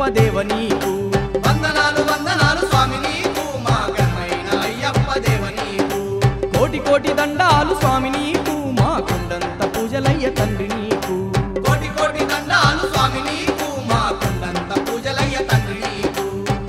దేవ నీకు వందనాలు వందనాలు స్వామి నీకు మా ఘనమైన అయ్యప్ప దేవ నీకు కోటి కోటి దండాలు స్వామి నీకు మా కొండంత పూజలయ్య తండ్రి నీకు కోటి కోటి దండాలు స్వామి నీకు మా కొండంత పూజలయ్య తండ్రి నీకు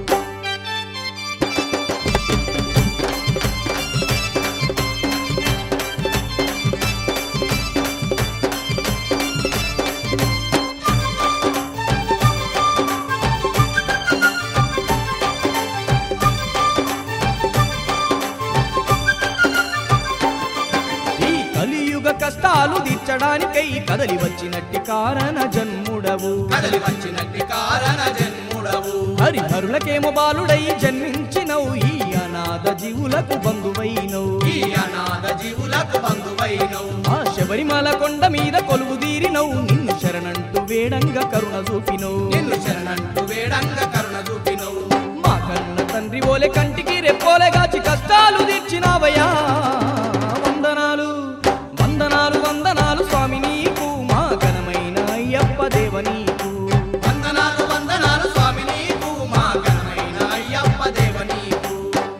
ఈ కలియుగ కష్టాలు తీర్చడానికై కదలి వచ్చినట్టి కారణ జన్ముడవు కదలి వచ్చినట్టి కారణ జన్ముడవు హరిహరులకేమో బాలుడై జన్మించినవు ఈ అనాథ జీవులకు బంధువైనవు ఈ అనాథ జీవులకు బంధువైనవు ఆ శబరిమల కొండ మీద కొలువు తీరినవు నిన్ను శరణంటూ వేడంగా కరుణ చూపినవు నిన్ను శరణంటూ వేడంగ కరుణ చూపినవు మా కన్న తండ్రి ఓలే కంటికి రెప్పోలే గాచి కష్టాలు తీర్చినావయ్యా వందనాలు వందనాలు వందనాలు స్వామి నీకు మా ఘనమైన అయ్యప్ప దేవ నీకు వందనాలు వందనాలు స్వామి నీకు మా ఘనమైన అయ్యప్ప దేవ నీకు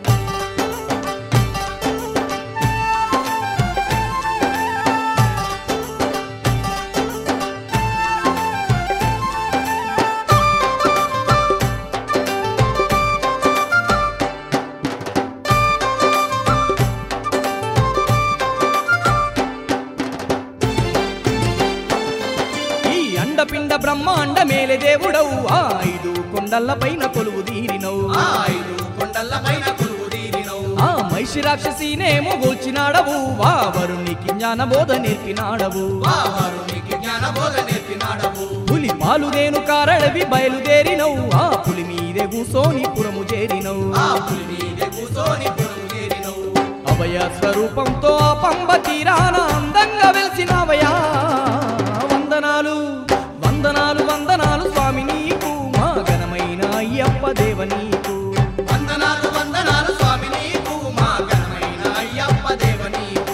ఈ అండపిండ బ్రహ్మాండ మేలే దేవుడవు ఆ ఐదు కొండల పైన కొలువు తీరినవు ఆ ఐదు కొండల పైన కొలువు తీరినవు ఆ మైషి రాక్షసీనేమో గోల్చినాడవు వా వరునికి జ్ఞానబోధ నేర్పినాడవు వారునికి జ్ఞానబోధ నేర్పినాడవు పులి పాలుదేను కారడవి బయలుదేరినవు ఆ పులి మీదే కూసోని పురము చేరినవు ఆ పులి మీద కూసోని పురుగు చేరినవు అభయ స్వరూపంతో ఆ పంబ తీరాన అందంగా వెలిసినవయా వందనాలు వందనాలు వందనాలు స్వామి నీకు మా ఘనమైన అయ్యప్ప దేవ నీకు వందనాలు వందనాలు స్వామి నీకు మా ఘనమైన అయ్యప్ప దేవ నీకు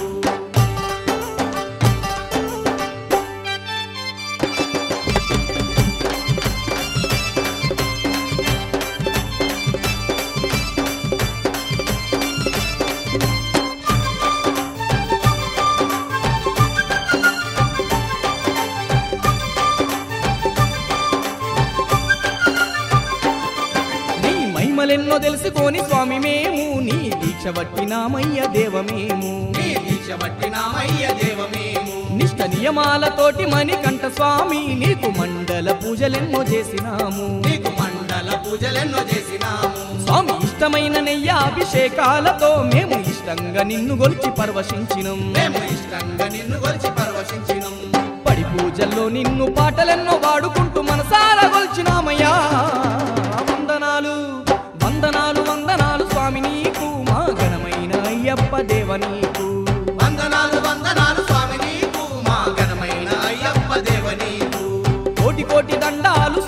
నీ మహిమలెన్నో తెలుసుకొని స్వామి మేము నీ దీక్ష పట్టినామయ్య దేవమేము నీ దీక్ష పట్టినామయ్య దేవమేము నిష్ట నియమాలతోటి మణికంఠ స్వామి నీకు మండల పూజలెన్నో చేసినాము నీకు మండల పూజలెన్నో చేసినాము స్వామి ఇష్టమైన నెయ్యాభిషేకాలతో మేము ఇష్టంగా నిన్ను గొలిచి పరవశించినం మేము ఇష్టంగా నిన్ను కొలిచి పరవశించినం పడి పూజల్లో నిన్ను పాటలెన్నో వాడుకుంటూ మనసారా గొల్చినామయ్యా వందనాలు వందనాలు వందనాలు స్వామి నీకు మా ఘనమైన అయ్యప్ప దేవ నీకు వందనాలు వందనాలు స్వామి నీకు మా ఘనమైన అయ్యప్ప దేవ నీకు కోటి కోటి దండాలు